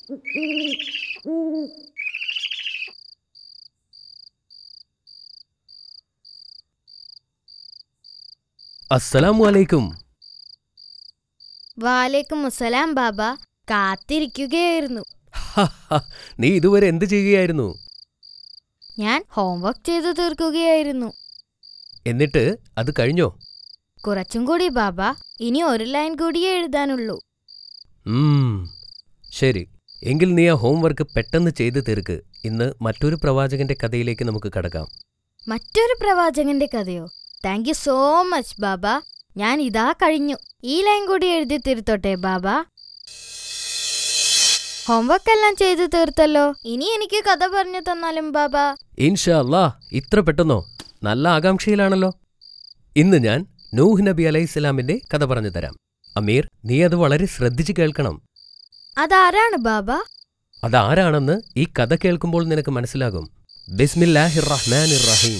അസ്സലാമു അലൈക്കും വാലേക്കും അസ്സലാം ബാബ കാത്തിരിക്കുകയായിരുന്നു ഹ, ഹ, നീ ഇതുവരെ എന്ത് ചെയ്യുകയായിരുന്നു ഞാൻ ഹോംവർക്ക് ചെയ്തു തീർക്കുകയായിരുന്നു എന്നിട്ട് അത് കഴിഞ്ഞോ കുറച്ചും കൂടി ബാബ ഇനി ഒരു ലൈൻ കൂടിയേ എഴുതാനുള്ളൂ ഉം, ശരി എങ്കിൽ നീ ആ ഹോംവർക്ക് പെട്ടെന്ന് ചെയ്തു തീർക്ക് ഇന്ന് മറ്റൊരു പ്രവാചകന്റെ കഥയിലേക്ക് നമുക്ക് കടക്കാം മറ്റൊരു പ്രവാചകന്റെ കഥയോ താങ്ക് യു സോ മച്ച് ബാബ ഞാൻ ഇതാ കഴിഞ്ഞു ഈ ലൈൻ കൂടി എഴുതി തീർത്തോട്ടെ ബാബ ഹോംവർക്ക് എല്ലാം ചെയ്തു തീർത്തല്ലോ ഇനി എനിക്ക് കഥ പറഞ്ഞു തന്നാലും ബാബ ഇൻഷാ അല്ലാ ഇത്ര പെട്ടെന്നോ നല്ല ആകാംക്ഷയിലാണല്ലോ ഇന്ന് ഞാൻ നൂഹ് നബി അലൈഹിസ്സലാമിന്റെ കഥ പറഞ്ഞു തരാം അമീർ നീ അത് വളരെ ശ്രദ്ധിച്ചു കേൾക്കണം അതാരാണ് ബാബ അതാരാണെന്ന് ഈ കഥ കേൾക്കുമ്പോൾ നിനക്ക് മനസ്സിലാകും ബിസ്മില്ലാഹിർ റഹ്മാനിർ റഹീം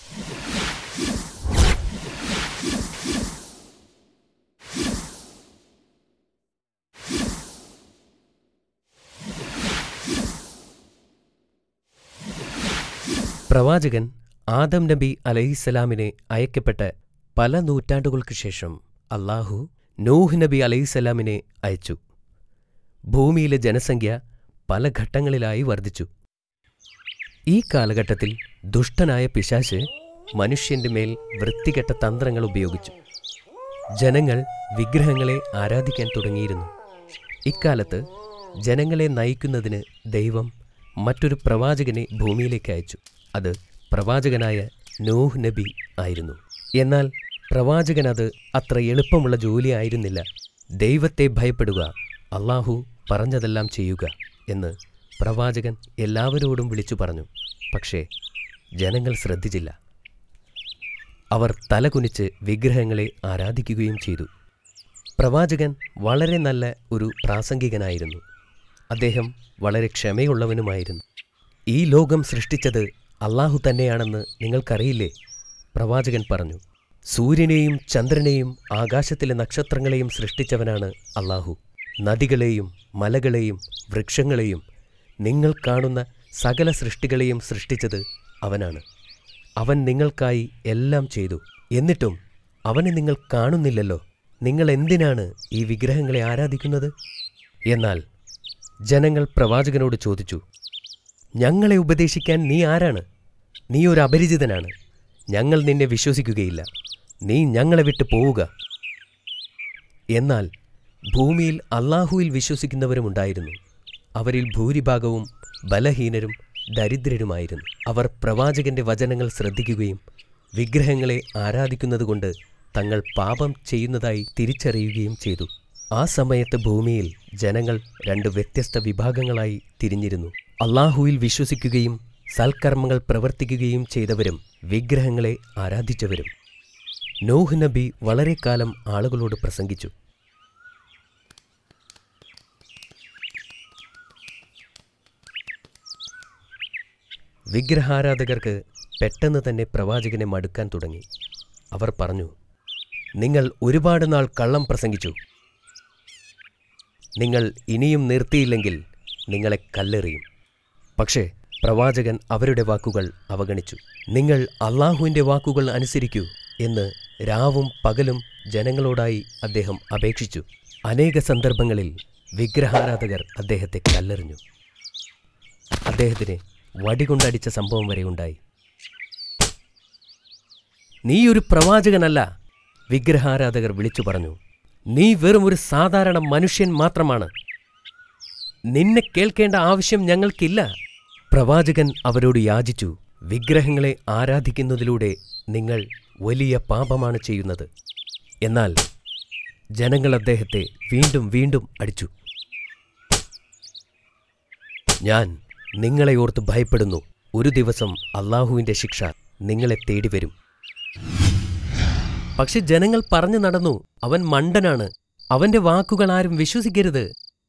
പ്രവാചകൻ ആദം നബി അലൈഹിസ്സലാമിനെ അയക്കപ്പെട്ട പല നൂറ്റാണ്ടുകൾക്ക് ശേഷം അള്ളാഹു നൂഹ് നബി അലൈഹിസ്സലാമിനെ അയച്ചു ഭൂമിയിലെ ജനസംഖ്യ പല ഘട്ടങ്ങളിലായി വർദ്ധിച്ചു ഈ കാലഘട്ടത്തിൽ ദുഷ്ടനായ പിശാശ് മനുഷ്യന്റെ മേൽ വൃത്തികെട്ട തന്ത്രങ്ങൾ ഉപയോഗിച്ചു ജനങ്ങൾ വിഗ്രഹങ്ങളെ ആരാധിക്കാൻ തുടങ്ങിയിരുന്നു ഇക്കാലത്ത് ജനങ്ങളെ നയിക്കുന്നതിന് ദൈവം മറ്റൊരു പ്രവാചകനെ ഭൂമിയിലേക്ക് അയച്ചു അത് പ്രവാചകനായ നൂഹ് നബി ആയിരുന്നു എന്നാൽ പ്രവാചകൻ അത് അത്ര എളുപ്പമുള്ള ജോലിയായിരുന്നില്ല ദൈവത്തെ ഭയപ്പെടുക അള്ളാഹു പറഞ്ഞതെല്ലാം ചെയ്യുക എന്ന് പ്രവാചകൻ എല്ലാവരോടും വിളിച്ചു പറഞ്ഞു പക്ഷേ ജനങ്ങൾ ശ്രദ്ധിച്ചില്ല അവർ തലകുനിച്ച് വിഗ്രഹങ്ങളെ ആരാധിക്കുകയും ചെയ്തു പ്രവാചകൻ വളരെ നല്ല ഒരു പ്രാസംഗികനായിരുന്നു അദ്ദേഹം വളരെ ക്ഷമയുള്ളവനുമായിരുന്നു ഈ ലോകം സൃഷ്ടിച്ചത് അള്ളാഹു തന്നെയാണെന്ന് നിങ്ങൾക്കറിയില്ലേ പ്രവാചകൻ പറഞ്ഞു സൂര്യനെയും ചന്ദ്രനെയും ആകാശത്തിലെ നക്ഷത്രങ്ങളെയും സൃഷ്ടിച്ചവനാണ് അള്ളാഹു നദികളെയും മലകളെയും വൃക്ഷങ്ങളെയും നിങ്ങൾ കാണുന്ന സകല സൃഷ്ടികളെയും സൃഷ്ടിച്ചത് അവനാണ് അവൻ നിങ്ങൾക്കായി എല്ലാം ചെയ്തു എന്നിട്ടും അവനെ നിങ്ങൾ കാണുന്നില്ലല്ലോ നിങ്ങൾ എന്തിനാണ് ഈ വിഗ്രഹങ്ങളെ ആരാധിക്കുന്നത് എന്നാൽ ജനങ്ങൾ പ്രവാചകനോട് ചോദിച്ചു ഞങ്ങളെ ഉപദേശിക്കാൻ നീ ആരാണ് നീ ഒരു അപരിചിതനാണ് ഞങ്ങൾ നിന്നെ വിശ്വസിക്കുകയില്ല നീ ഞങ്ങളെ വിട്ടു പോവുക എന്നാൽ ഭൂമിയിൽ അള്ളാഹുവിൽ വിശ്വസിക്കുന്നവരുമുണ്ടായിരുന്നു അവരിൽ ഭൂരിഭാഗവും ബലഹീനരും ദരിദ്രരുമായിരുന്നു അവർ പ്രവാചകന്റെ വചനങ്ങൾ ശ്രദ്ധിക്കുകയും വിഗ്രഹങ്ങളെ ആരാധിക്കുന്നതുകൊണ്ട് തങ്ങൾ പാപം ചെയ്യുന്നതായി തിരിച്ചറിയുകയും ചെയ്തു ആ സമയത്ത് ഭൂമിയിൽ ജനങ്ങൾ രണ്ട് വ്യത്യസ്ത വിഭാഗങ്ങളായി തിരിഞ്ഞിരുന്നു അള്ളാഹുവിൽ വിശ്വസിക്കുകയും സൽക്കർമ്മങ്ങൾ പ്രവർത്തിക്കുകയും ചെയ്തവരും വിഗ്രഹങ്ങളെ ആരാധിച്ചവരും നോഹ് നബി വളരെ കാലം ആളുകളോട് പ്രസംഗിച്ചു വിഗ്രഹാരാധകർക്ക് പെട്ടെന്ന് തന്നെ പ്രവാചകനെ മടുക്കാൻ തുടങ്ങി അവർ പറഞ്ഞു നിങ്ങൾ ഒരുപാട് നാൾ കള്ളം പ്രസംഗിച്ചു നിങ്ങൾ ഇനിയും നിർത്തിയില്ലെങ്കിൽ നിങ്ങളെ കല്ലെറിയും പക്ഷേ പ്രവാചകൻ അവരുടെ വാക്കുകൾ അവഗണിച്ചു നിങ്ങൾ അള്ളാഹുവിൻ്റെ വാക്കുകൾ അനുസരിക്കൂ എന്ന് രാവും പകലും ജനങ്ങളോടായി അദ്ദേഹം അപേക്ഷിച്ചു അനേക സന്ദർഭങ്ങളിൽ വിഗ്രഹാരാധകർ അദ്ദേഹത്തെ കല്ലെറിഞ്ഞു അദ്ദേഹത്തിനെ വടികൊണ്ടടിച്ച സംഭവം വരെ ഉണ്ടായി നീ ഒരു പ്രവാചകനല്ല വിഗ്രഹാരാധകർ വിളിച്ചു പറഞ്ഞു നീ വെറും ഒരു സാധാരണ മനുഷ്യൻ മാത്രമാണ് നിന്നെ കേൾക്കേണ്ട ആവശ്യം ഞങ്ങൾക്കില്ല പ്രവാചകൻ അവരോട് യാചിച്ചു വിഗ്രഹങ്ങളെ ആരാധിക്കുന്നതിലൂടെ നിങ്ങൾ വലിയ പാപമാണ് ചെയ്യുന്നത് എന്നാൽ ജനങ്ങൾ അദ്ദേഹത്തെ വീണ്ടും വീണ്ടും അടിച്ചു ഞാൻ നിങ്ങളെ ഓർത്ത് ഭയപ്പെടുന്നു ഒരു ദിവസം അള്ളാഹുവിൻ്റെ ശിക്ഷ നിങ്ങളെ തേടി വരും പക്ഷെ ജനങ്ങൾ പറഞ്ഞു നടന്നു അവൻ മണ്ടനാണ് അവന്റെ വാക്കുകൾ ആരും വിശ്വസിക്കരുത്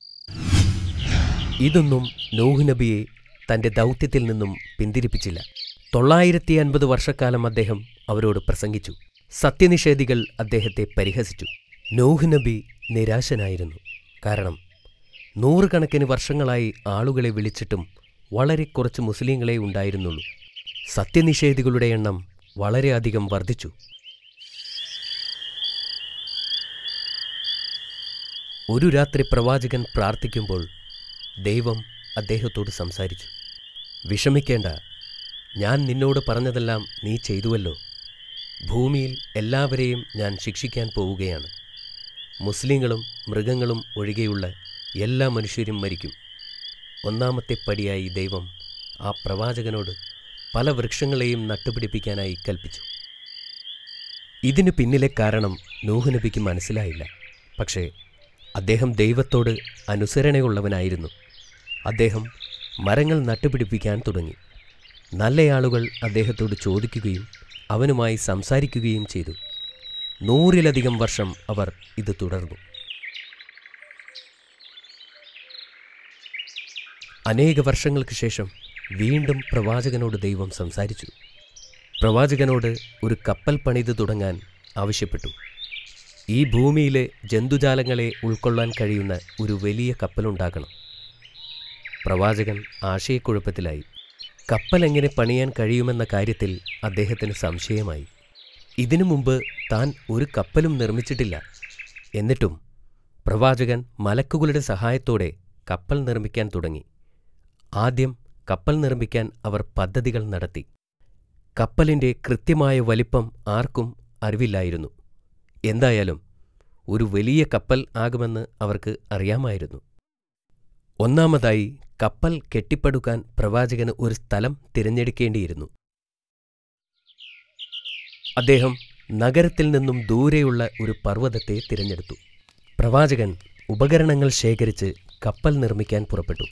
ഇതൊന്നും നൂഹ് നബിയെ തന്റെ ദൗത്യത്തിൽ നിന്നും പിന്തിരിപ്പിച്ചില്ല തൊള്ളായിരത്തി അൻപത് വർഷക്കാലം അദ്ദേഹം അവരോട് പ്രസംഗിച്ചു സത്യനിഷേധികൾ അദ്ദേഹത്തെ പരിഹസിച്ചു നൂഹ് നബി നിരാശനായിരുന്നു കാരണം നൂറുകണക്കിന് വർഷങ്ങളായി ആളുകളെ വിളിച്ചിട്ടും വളരെ കുറച്ച് മുസ്ലിങ്ങളെ ഉണ്ടായിരുന്നുള്ളൂ സത്യനിഷേധികളുടെ എണ്ണം വളരെയധികം വർദ്ധിച്ചു ഒരു രാത്രി പ്രവാചകൻ പ്രാർത്ഥിക്കുമ്പോൾ ദൈവം അദ്ദേഹത്തോട് സംസാരിച്ചു വിഷമിക്കേണ്ട ഞാൻ നിന്നോട് പറഞ്ഞതെല്ലാം നീ ചെയ്തുവല്ലോ ഭൂമിയിൽ എല്ലാവരെയും ഞാൻ ശിക്ഷിക്കാൻ പോവുകയാണ് മുസ്ലിങ്ങളും മൃഗങ്ങളും ഒഴികെയുള്ള എല്ലാ മനുഷ്യരും മരിക്കും ഒന്നാമത്തെ പടിയായി ദൈവം ആ പ്രവാചകനോട് പല വൃക്ഷങ്ങളെയും നട്ടുപിടിപ്പിക്കാനായി കൽപ്പിച്ചു ഇതിനു പിന്നിലെ കാരണം നൂഹ് നബിക്ക് മനസ്സിലായില്ല പക്ഷേ അദ്ദേഹം ദൈവത്തോട് അനുസരണയുള്ളവനായിരുന്നു അദ്ദേഹം മരങ്ങൾ നട്ടുപിടിപ്പിക്കാൻ തുടങ്ങി നല്ലയാളുകൾ അദ്ദേഹത്തോട് ചോദിക്കുകയും അവനുമായി സംസാരിക്കുകയും ചെയ്തു നൂറിലധികം വർഷം അവർ ഇത് തുടർന്നു അനേക വർഷങ്ങൾക്ക് ശേഷം വീണ്ടും പ്രവാചകനോട് ദൈവം സംസാരിച്ചു പ്രവാചകനോട് ഒരു കപ്പൽ പണിത് തുടങ്ങാൻ ആവശ്യപ്പെട്ടു ഈ ഭൂമിയിലെ ജന്തുജാലങ്ങളെ ഉൾക്കൊള്ളാൻ കഴിയുന്ന ഒരു വലിയ കപ്പലുണ്ടാക്കണം പ്രവാചകൻ ആശയക്കുഴപ്പത്തിലായി കപ്പൽ എങ്ങനെ പണിയാൻ കഴിയുമെന്ന കാര്യത്തിൽ അദ്ദേഹത്തിന് സംശയമായി ഇതിനു മുമ്പ് താൻ ഒരു കപ്പലും നിർമ്മിച്ചിട്ടില്ല എന്നിട്ടും പ്രവാചകൻ മലക്കുകളുടെ സഹായത്തോടെ കപ്പൽ നിർമ്മിക്കാൻ തുടങ്ങി ആദ്യം കപ്പൽ നിർമ്മിക്കാൻ അവർ പദ്ധതികൾ നടത്തി കപ്പലിൻ്റെ കൃത്യമായ വലിപ്പം ആർക്കും അറിവില്ലായിരുന്നു എന്തായാലും ഒരു വലിയ കപ്പൽ ആകുമെന്ന് അവർക്ക് അറിയാമായിരുന്നു ഒന്നാമതായി കപ്പൽ കെട്ടിപ്പടുക്കാൻ പ്രവാചകന് ഒരു സ്ഥലം തിരഞ്ഞെടുക്കേണ്ടിയിരുന്നു അദ്ദേഹം നഗരത്തിൽ നിന്നും ദൂരെയുള്ള ഒരു പർവ്വതത്തെ തിരഞ്ഞെടുത്തു പ്രവാചകൻ ഉപകരണങ്ങൾ ശേഖരിച്ച് കപ്പൽ നിർമ്മിക്കാൻ പുറപ്പെട്ടു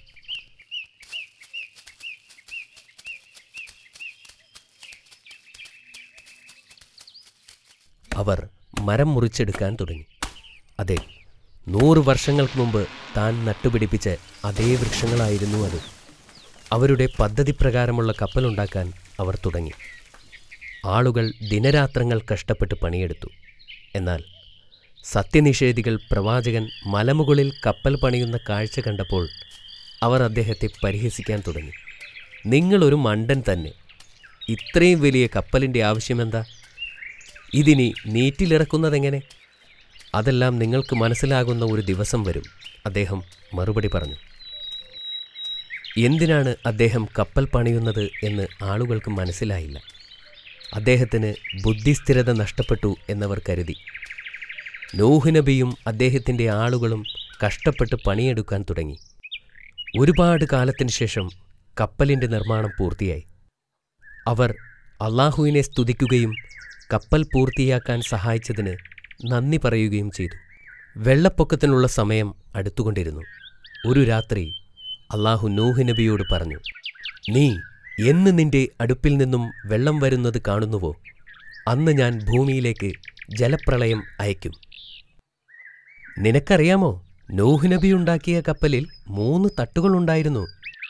അവർ മരം മുറിച്ചെടുക്കാൻ തുടങ്ങി അതെ നൂറ് വർഷങ്ങൾക്ക് മുമ്പ് താൻ നട്ടുപിടിപ്പിച്ച അതേ വൃക്ഷങ്ങളായിരുന്നു അത് അവരുടെ പദ്ധതി പ്രകാരമുള്ള കപ്പലുണ്ടാക്കാൻ അവർ തുടങ്ങി ആളുകൾ ദിനരാത്രങ്ങൾ കഷ്ടപ്പെട്ട് പണിയെടുത്തു എന്നാൽ സത്യനിഷേധികൾ പ്രവാചകൻ മലമുകളിൽ കപ്പൽ പണിയുന്ന കാഴ്ച കണ്ടപ്പോൾ അവർ അദ്ദേഹത്തെ പരിഹസിക്കാൻ തുടങ്ങി നിങ്ങളൊരു മണ്ടൻ തന്നെ ഇത്രയും വലിയ കപ്പലിൻ്റെ ആവശ്യമെന്താ ഇതിനി നീറ്റിലിറക്കുന്നതെങ്ങനെ അതെല്ലാം നിങ്ങൾക്ക് മനസ്സിലാകുന്ന ഒരു ദിവസം വരും അദ്ദേഹം മറുപടി പറഞ്ഞു എന്തിനാണ് അദ്ദേഹം കപ്പൽ പണിയുന്നത് എന്ന് ആളുകൾക്ക് മനസ്സിലായില്ല അദ്ദേഹത്തിന് ബുദ്ധിസ്ഥിരത നഷ്ടപ്പെട്ടു എന്നവർ കരുതി നൂഹ് നബിയും അദ്ദേഹത്തിൻ്റെ ആളുകളും കഷ്ടപ്പെട്ട് പണിയെടുക്കാൻ തുടങ്ങി ഒരുപാട് കാലത്തിന് ശേഷം കപ്പലിൻ്റെ നിർമ്മാണം പൂർത്തിയായി അവർ അള്ളാഹുവിനെ സ്തുതിക്കുകയും കപ്പൽ പൂർത്തിയാക്കാൻ സഹായിച്ചതിന് നന്ദി പറയുകയും ചെയ്തു വെള്ളപ്പൊക്കത്തിനുള്ള സമയം അടുത്തുകൊണ്ടിരുന്നു ഒരു രാത്രി അള്ളാഹു നൂഹ് നബിയോട് പറഞ്ഞു നീ എന്ന് നിന്റെ അടുപ്പിൽ നിന്നും വെള്ളം വരുന്നത് കാണുന്നുവോ അന്ന് ഞാൻ ഭൂമിയിലേക്ക് ജലപ്രളയം അയക്കും നിനക്കറിയാമോ നൂഹ് നബി ഉണ്ടാക്കിയ കപ്പലിൽ മൂന്ന് തട്ടുകളുണ്ടായിരുന്നു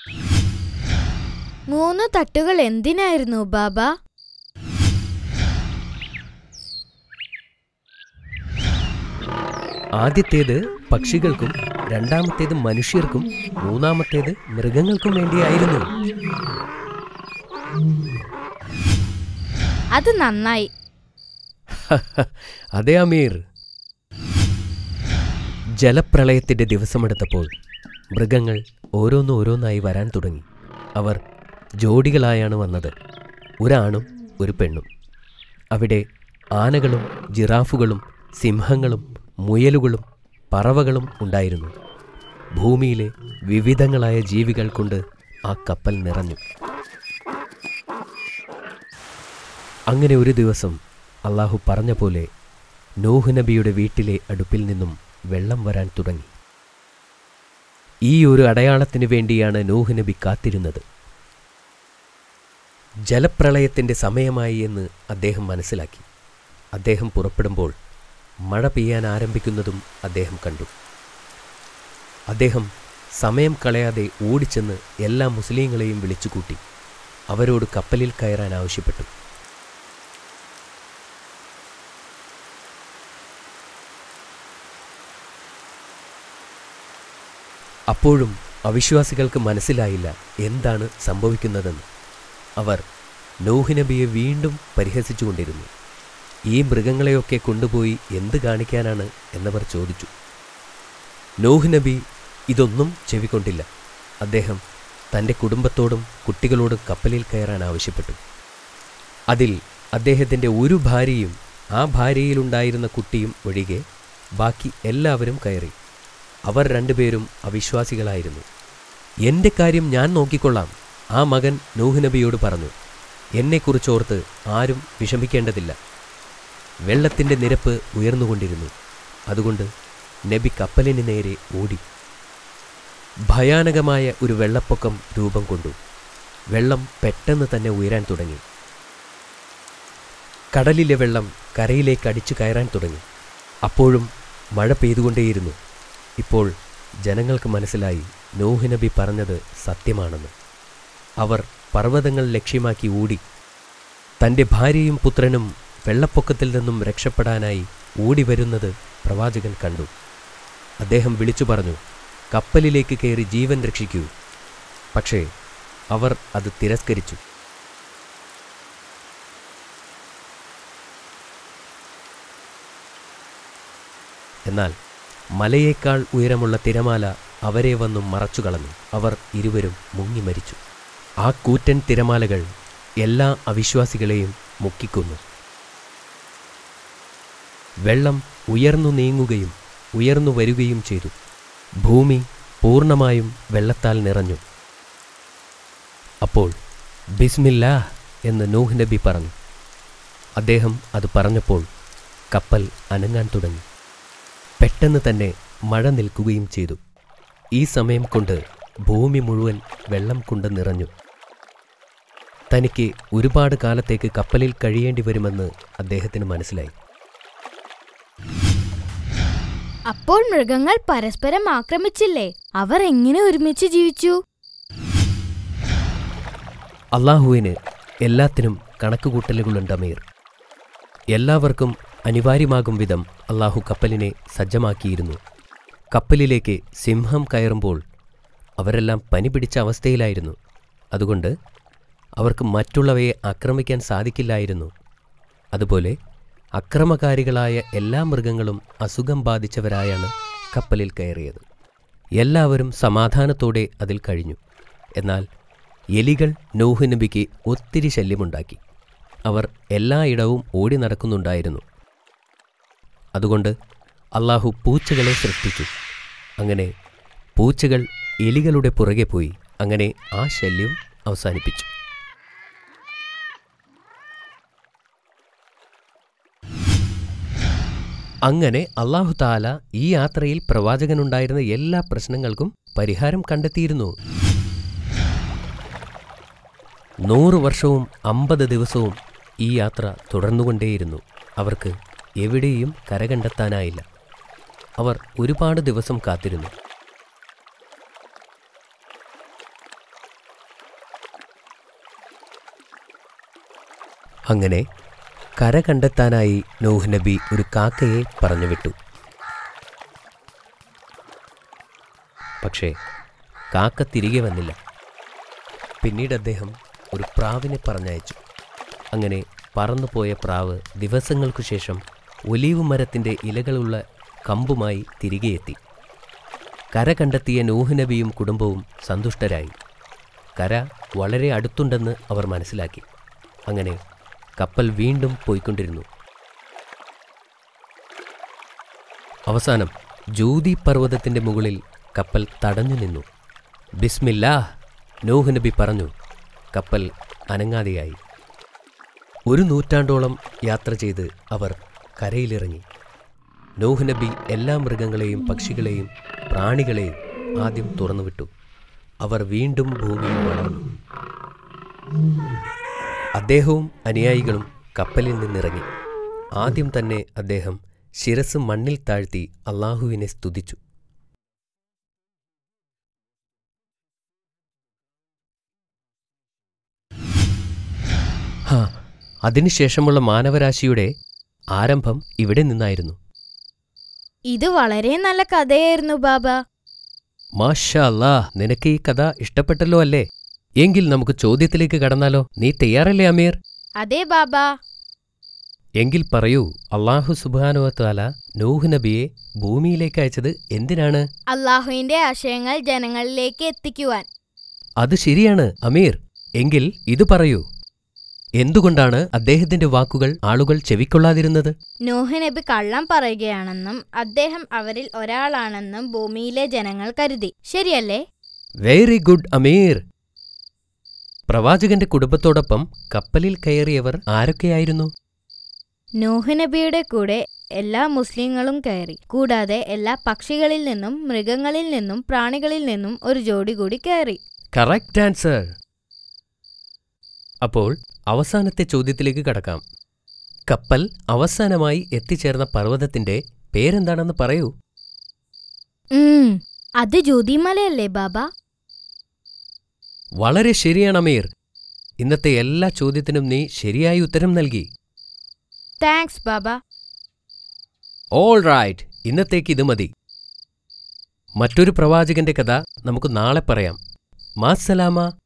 മൂന്ന് തട്ടുകൾ എന്തിനായിരുന്നു ബാബ ആദ്യത്തേത് പക്ഷികൾക്കും രണ്ടാമത്തേത് മനുഷ്യർക്കും മൂന്നാമത്തേത് മൃഗങ്ങൾക്കും വേണ്ടിയായിരുന്നു അത് നന്നായി അതെ അമീർ ജലപ്രളയത്തിന്റെ ദിവസമെടുത്തപ്പോൾ മൃഗങ്ങൾ ഓരോന്നോരോന്നായി വരാൻ തുടങ്ങി അവർ ജോഡികളായാണ് വന്നത് ഒരാണും ഒരു പെണ്ണും അവിടെ ആനകളും ജിറാഫുകളും സിംഹങ്ങളും മുയലുകളും പറവകളും ഉണ്ടായിരുന്നു ഭൂമിയിലെ വിവിധങ്ങളായ ജീവികൾ കൊണ്ട് ആ കപ്പൽ നിറഞ്ഞു അങ്ങനെ ഒരു ദിവസം അള്ളാഹു പറഞ്ഞ പോലെ നൂഹ് നബിയുടെ വീട്ടിലെ അടുപ്പിൽ നിന്നും വെള്ളം വരാൻ തുടങ്ങി ഈ ഒരു അടയാളത്തിനു വേണ്ടിയാണ് നൂഹ് നബി കാത്തിരുന്നത് ജലപ്രളയത്തിൻ്റെ സമയമായി എന്ന് അദ്ദേഹം മനസ്സിലാക്കി അദ്ദേഹം പുറപ്പെടുമ്പോൾ മഴ പെയ്യാൻ ആരംഭിക്കുന്നതും അദ്ദേഹം കണ്ടു അദ്ദേഹം സമയം കളയാതെ ഓടിച്ചെന്ന് എല്ലാ മുസ്ലിങ്ങളെയും വിളിച്ചുകൂട്ടി അവരോട് കപ്പലിൽ കയറാൻ ആവശ്യപ്പെട്ടു അപ്പോഴും അവിശ്വാസികൾക്ക് മനസ്സിലായില്ല എന്താണ് സംഭവിക്കുന്നതെന്ന് അവർ നൂഹ് നബിയെ വീണ്ടും പരിഹസിച്ചുകൊണ്ടിരുന്നു ഈ മൃഗങ്ങളെയൊക്കെ കൊണ്ടുപോയി എന്ത് കാണിക്കാനാണ് എന്നവർ ചോദിച്ചു നൂഹ് നബി ഇതൊന്നും ചെവിക്കൊണ്ടില്ല അദ്ദേഹം തൻ്റെ കുടുംബത്തോടും കുട്ടികളോടും കപ്പലിൽ കയറാൻ ആവശ്യപ്പെട്ടു അതിൽ അദ്ദേഹത്തിൻ്റെ ഒരു ഭാര്യയും ആ ഭാര്യയിലുണ്ടായിരുന്ന കുട്ടിയും ഒഴികെ ബാക്കി എല്ലാവരും കയറി അവർ രണ്ടുപേരും അവിശ്വാസികളായിരുന്നു എൻ്റെ കാര്യം ഞാൻ നോക്കിക്കൊള്ളാം ആ മകൻ നൂഹ് നബിയോട് പറഞ്ഞു എന്നെക്കുറിച്ചോർത്ത് ആരും വിഷമിക്കേണ്ടതില്ല വെള്ളത്തിൻ്റെ നിരപ്പ് ഉയർന്നുകൊണ്ടിരുന്നു അതുകൊണ്ട് നബി കപ്പലിന് നേരെ ഓടി ഭയാനകമായ ഒരു വെള്ളപ്പൊക്കം രൂപം കൊണ്ടു വെള്ളം പെട്ടെന്ന് തന്നെ ഉയരാൻ തുടങ്ങി കടലിലെ വെള്ളം കരയിലേക്ക് അടിച്ചു കയറാൻ തുടങ്ങി അപ്പോഴും മഴ പെയ്തുകൊണ്ടേയിരുന്നു ഇപ്പോൾ ജനങ്ങൾക്ക് മനസ്സിലായി നോഹ് നബി പറഞ്ഞത് സത്യമാണെന്ന് അവർ പർവ്വതങ്ങൾ ലക്ഷ്യമാക്കി ഓടി തൻ്റെ ഭാര്യയും പുത്രനും വെള്ളപ്പൊക്കത്തിൽ നിന്നും രക്ഷപ്പെടാനായി ഓടി വരുന്നത് പ്രവാചകൻ കണ്ടു അദ്ദേഹം വിളിച്ചു പറഞ്ഞു കപ്പലിലേക്ക് കയറി ജീവൻ രക്ഷിക്കൂ പക്ഷേ അവർ അത് തിരസ്കരിച്ചു എന്നാൽ മലയേക്കാൾ ഉയരമുള്ള തിരമാല അവരെ വന്നും മറച്ചുകളഞ്ഞു അവർ ഇരുവരും മുങ്ങി മരിച്ചു ആ കൂറ്റൻ തിരമാലകൾ എല്ലാ അവിശ്വാസികളെയും മുക്കിക്കൊന്നു വെള്ളം ഉയർന്നു നീങ്ങുകയും ഉയർന്നു വരികയും ചെയ്തു ഭൂമി പൂർണ്ണമായും വെള്ളത്താൽ നിറഞ്ഞു അപ്പോൾ ബിസ്മില്ലാ എന്ന് നൂഹ് നബി പറഞ്ഞു അദ്ദേഹം അത് പറഞ്ഞപ്പോൾ കപ്പൽ അനങ്ങാൻ തുടങ്ങി പെട്ടെന്ന് തന്നെ മഴ നിൽക്കുകയും ചെയ്തു ഈ സമയം കൊണ്ട് ഭൂമി മുഴുവൻ വെള്ളം കൊണ്ട് നിറഞ്ഞു തനിക്ക് ഒരുപാട് കാലത്തേക്ക് കപ്പലിൽ കഴിയേണ്ടി വരുമെന്ന് അദ്ദേഹത്തിന് മനസ്സിലായി അപ്പോൾ മൃഗങ്ങൾ പരസ്പരം ആക്രമിച്ചില്ലേ അവർ എങ്ങനെ ഒരുമിച്ച് ജീവിച്ചു അള്ളാഹുവിന് എല്ലാത്തിനും കണക്കുകൂട്ടലുകളുണ്ട് അമീർ എല്ലാവർക്കും അനിവാര്യമാകും വിധം അള്ളാഹു കപ്പലിനെ സജ്ജമാക്കിയിരുന്നു കപ്പലിലേക്ക് സിംഹം കയറുമ്പോൾ അവരെല്ലാം പനി പിടിച്ച അവസ്ഥയിലായിരുന്നു അതുകൊണ്ട് അവർക്ക് മറ്റുള്ളവയെ ആക്രമിക്കാൻ സാധിക്കില്ലായിരുന്നു അതുപോലെ അക്രമകാരികളായ എല്ലാ മൃഗങ്ങളും അസുഖം ബാധിച്ചവരായാണ് കപ്പലിൽ കയറിയത് എല്ലാവരും സമാധാനത്തോടെ അതിൽ കഴിഞ്ഞു എന്നാൽ എലികൾ നോഹ് നബിക്ക് ഒത്തിരി ശല്യമുണ്ടാക്കി അവർ എല്ലായിടവും ഓടി നടക്കുന്നുണ്ടായിരുന്നു അതുകൊണ്ട് അള്ളാഹു പൂച്ചകളെ സൃഷ്ടിച്ചു അങ്ങനെ പൂച്ചകൾ എലികളുടെ പുറകെ പോയി അങ്ങനെ ആ ശല്യം അവസാനിപ്പിച്ചു അങ്ങനെ അള്ളാഹു താല ഈ യാത്രയിൽ പ്രവാചകനുണ്ടായിരുന്ന എല്ലാ പ്രശ്നങ്ങൾക്കും പരിഹാരം കണ്ടെത്തിയിരുന്നു നൂറ് വർഷവും അമ്പത് ദിവസവും ഈ യാത്ര തുടർന്നുകൊണ്ടേയിരുന്നു അവർക്ക് എവിടെയും കരകണ്ടെത്താനായില്ല അവർ ഒരുപാട് ദിവസം കാത്തിരുന്നു അങ്ങനെ കര കണ്ടെത്താനായി നൂഹ് നബി ഒരു കാക്കയെ പറഞ്ഞുവിട്ടു പക്ഷേ കാക്ക തിരികെ വന്നില്ല പിന്നീട് അദ്ദേഹം ഒരു പ്രാവിനെ പറഞ്ഞയച്ചു അങ്ങനെ പറന്നുപോയ പ്രാവ് ദിവസങ്ങൾക്കു ശേഷം ഒലീവ് മരത്തിൻ്റെ ഇലകളുള്ള കമ്പുമായി തിരികെ എത്തി കര കണ്ടെത്തിയ നൂഹ് നബിയും കുടുംബവും സന്തുഷ്ടരായി കര വളരെ അടുത്തുണ്ടെന്ന് അവർ മനസ്സിലാക്കി അങ്ങനെ കപ്പൽ വീണ്ടും പോയിക്കൊണ്ടിരുന്നു അവസാനം ജൂതി പർവ്വതത്തിൻ്റെ മുകളിൽ കപ്പൽ തടഞ്ഞു നിന്നു ബിസ്മില്ലാ നൂഹ് നബി പറഞ്ഞു കപ്പൽ അനങ്ങാതെയായി ഒരു നൂറ്റാണ്ടോളം യാത്ര ചെയ്ത് അവർ കരയിലിറങ്ങി നൂഹ് നബി എല്ലാ മൃഗങ്ങളെയും പക്ഷികളെയും പ്രാണികളെയും ആദ്യം തുറന്നുവിട്ടു അവർ വീണ്ടും ഭൂമിയിൽ വളർന്നു അദ്ദേഹവും അനുയായികളും കപ്പലിൽ നിന്നിറങ്ങി ആദ്യം തന്നെ അദ്ദേഹം ശിരസ് മണ്ണിൽ താഴ്ത്തി അള്ളാഹുവിനെ സ്തുതിച്ചു ഹാ അതിനുശേഷമുള്ള മാനവരാശിയുടെ ആരംഭം ഇവിടെ നിന്നായിരുന്നു ഇത് വളരെ നല്ല കഥയായിരുന്നു ബാബ മാഷാ അല്ലാ നിനക്ക് ഈ കഥ ഇഷ്ടപ്പെട്ടല്ലോ അല്ലേ എങ്കിൽ നമുക്ക് ചോദ്യത്തിലേക്ക് കടന്നാലോ നീ തയ്യാറല്ലേ അമീർ അതെ ബാബാ എങ്കിൽ പറയൂ അള്ളാഹു സുബാനുവത്താല നൂഹ് നബിയെ ഭൂമിയിലേക്ക് അയച്ചത് എന്തിനാണ് അള്ളാഹുവിന്റെ ആശയങ്ങൾ ജനങ്ങളിലേക്ക് എത്തിക്കുവാൻ അത് ശരിയാണ് അമീർ എങ്കിൽ ഇത് പറയൂ എന്തുകൊണ്ടാണ് അദ്ദേഹത്തിന്റെ വാക്കുകൾ ആളുകൾ ചെവിക്കൊള്ളാതിരുന്നത് നോഹ് നബി കള്ളം പറയുകയാണെന്നും അദ്ദേഹം അവരിൽ ഒരാളാണെന്നും ഭൂമിയിലെ ജനങ്ങൾ കരുതി ശരിയല്ലേ വെരി ഗുഡ് അമീർ പ്രവാചകന്റെ കുടുംബത്തോടൊപ്പം കപ്പലിൽ കയറിയവർ ആരൊക്കെയായിരുന്നു നോഹ് നബിയുടെ കൂടെ എല്ലാ മുസ്ലിങ്ങളും കയറി കൂടാതെ എല്ലാ പക്ഷികളിൽ നിന്നും മൃഗങ്ങളിൽ നിന്നും പ്രാണികളിൽ നിന്നും ഒരു ജോഡി കൂടി കയറി കറക്റ്റ് ആൻസർ അപ്പോൾ അവസാനത്തെ ചോദ്യത്തിലേക്ക് കടക്കാം കപ്പൽ അവസാനമായി എത്തിച്ചേർന്ന പർവ്വതത്തിന്റെ പേരെന്താണെന്ന് പറയൂ ഉം, അത് ജ്യോതിമലയല്ലേ ബാബ വളരെ ശരിയാണ് അമീർ ഇന്നത്തെ എല്ലാ ചോദ്യത്തിനും നീ ശരിയായി ഉത്തരം നൽകി താങ്ക്സ് ബാബ ഓൾ റൈറ്റ് ഇന്നത്തേക്ക് ഇത് മതി മറ്റൊരു പ്രവാചകന്റെ കഥ നമുക്ക് നാളെ പറയാം മാസലാമ